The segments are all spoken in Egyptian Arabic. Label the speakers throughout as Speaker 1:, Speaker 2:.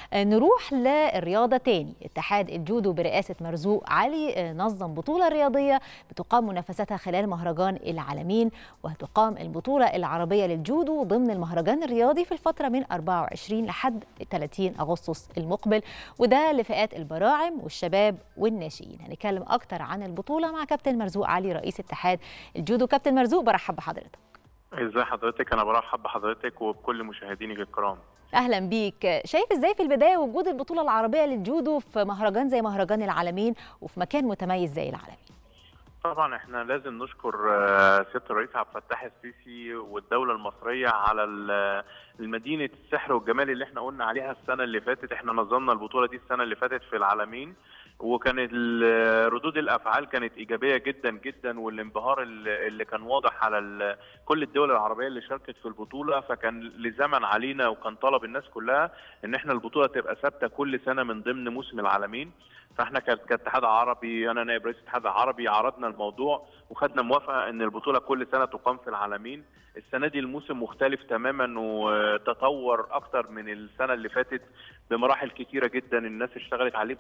Speaker 1: نروح للرياضة تاني اتحاد الجودو برئاسة مرزوق علي نظم بطولة رياضية بتقام منافستها خلال مهرجان العالمين وهتقام البطولة العربية للجودو ضمن المهرجان الرياضي في الفترة من 24 لحد 30 أغسطس المقبل وده لفئات البراعم والشباب والناشئين هنتكلم أكتر عن البطولة مع كابتن مرزوق علي رئيس اتحاد الجودو كابتن مرزوق برحب بحضرتك
Speaker 2: ازي حضرتك انا برحب بحضرتك وبكل مشاهدينك الكرام
Speaker 1: اهلا بيك شايف ازاي في البدايه وجود البطوله العربيه للجودو في مهرجان زي مهرجان العالمين وفي مكان متميز زي العالمين
Speaker 2: طبعا احنا لازم نشكر سياده الرئيس عبد الفتاح السيسي والدوله المصريه على المدينه السحر والجمال اللي احنا قلنا عليها السنه اللي فاتت احنا نظمنا البطوله دي السنه اللي فاتت في العالمين وكانت ردود الافعال كانت ايجابيه جدا جدا والانبهار اللي كان واضح على كل الدول العربيه اللي شاركت في البطوله فكان لزمن علينا وكان طلب الناس كلها ان احنا البطوله تبقى ثابته كل سنه من ضمن موسم العالمين فاحنا كاتحاد عربي انا نائب رئيس الاتحاد العربي عرضنا الموضوع وخدنا موافقه ان البطوله كل سنه تقام في العالمين السنه دي الموسم مختلف تماما وتطور اكتر من السنه اللي فاتت بمراحل كتيره جدا الناس اشتغلت عليه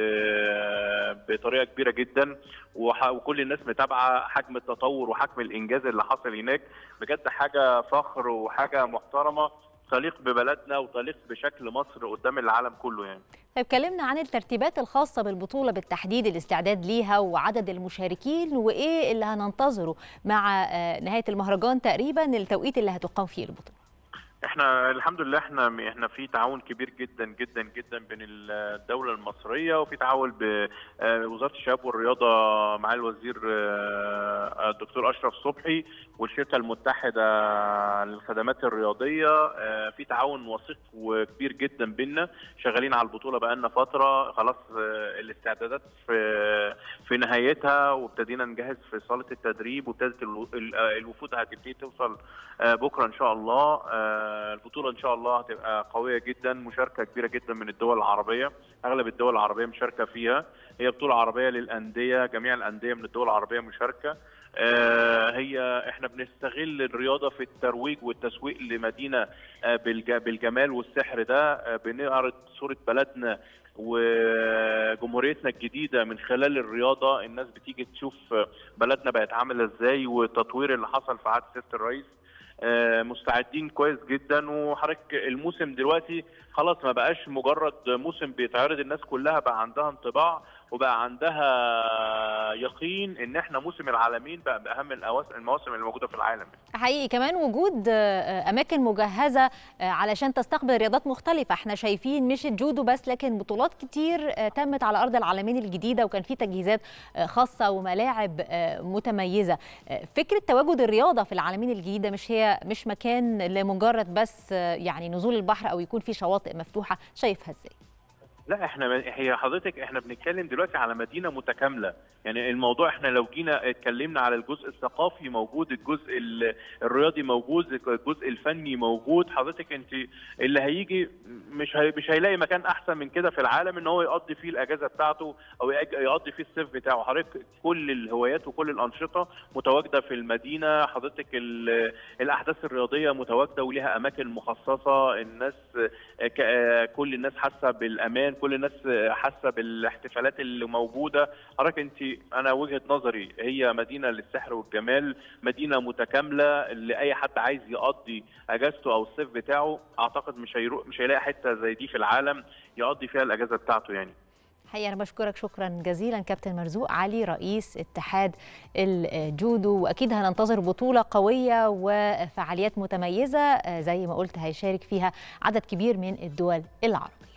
Speaker 2: بطريقه كبيره جدا وكل الناس متابعه حجم التطور وحجم الانجاز اللي حصل هناك بجد حاجه فخر وحاجه محترمه تليق ببلدنا وتليق بشكل مصر قدام العالم كله يعني.
Speaker 1: طيب كلمنا عن الترتيبات الخاصة بالبطولة بالتحديد الاستعداد ليها وعدد المشاركين وإيه اللي هننتظره مع نهاية المهرجان تقريبا التوقيت اللي هتقام فيه البطولة.
Speaker 2: احنا الحمد لله احنا احنا في تعاون كبير جدا جدا جدا بين الدوله المصريه وفي تعاون بوزاره الشباب والرياضه مع الوزير الدكتور اشرف صبحي والشركه المتحده للخدمات الرياضيه في تعاون وثيق وكبير جدا بينا شغالين على البطوله بقالنا فتره خلاص الاستعدادات في في نهايتها وابتدينا نجهز في صاله التدريب وابتدت الوفود هتبتدي توصل بكره ان شاء الله البطوله ان شاء الله هتبقى قويه جدا مشاركه كبيره جدا من الدول العربيه اغلب الدول العربيه مشاركه فيها هي بطوله عربيه للانديه جميع الانديه من الدول العربيه مشاركه هي احنا بنستغل الرياضه في الترويج والتسويق لمدينه بالجمال والسحر ده بنعرض صوره بلدنا وجمهوريتنا الجديده من خلال الرياضه الناس بتيجي تشوف بلدنا بقت عامله ازاي والتطوير اللي حصل في عهد سياده الرئيس مستعدين كويس جدا وحضرتك الموسم دلوقتي خلاص ما بقاش مجرد موسم بيتعرض الناس كلها بقى عندها انطباع وبقى عندها يقين ان احنا موسم العالمين بقى باهم المواسم اللي موجوده في العالم
Speaker 1: حقيقي كمان وجود اماكن مجهزه علشان تستقبل رياضات مختلفه احنا شايفين مش الجودو بس لكن بطولات كتير تمت على ارض العالمين الجديده وكان في تجهيزات خاصه وملاعب متميزه فكره تواجد الرياضه في العالمين الجديده مش هي مش مكان لمجرد بس يعني نزول البحر او يكون في شواطئ مفتوحه شايفها ازاي
Speaker 2: لا احنا هي حضرتك احنا بنتكلم دلوقتي على مدينه متكامله يعني الموضوع احنا لو جينا اتكلمنا على الجزء الثقافي موجود الجزء الرياضي موجود الجزء الفني موجود حضرتك انت اللي هيجي مش هي مش هيلاقي مكان احسن من كده في العالم ان هو يقضي فيه الاجازه بتاعته او يقضي فيه الصيف بتاعه حضرتك كل الهوايات وكل الانشطه متواجده في المدينه حضرتك الاحداث الرياضيه متواجده وليها اماكن مخصصه الناس كل الناس حاسه بالامان كل الناس حاسه بالاحتفالات اللي موجوده حضرتك انت انا وجهه نظري هي مدينه للسحر والجمال مدينه متكامله اللي اي حد عايز يقضي اجازته او الصيف بتاعه اعتقد مش هيروح مش هيلاقي حته زي دي في العالم يقضي فيها الاجازه بتاعته يعني
Speaker 1: حقيقة أنا بشكرك شكرا جزيلا كابتن مرزوق علي رئيس اتحاد الجودو وأكيد هننتظر بطولة قوية وفعاليات متميزة زي ما قلت هيشارك فيها عدد كبير من الدول العربية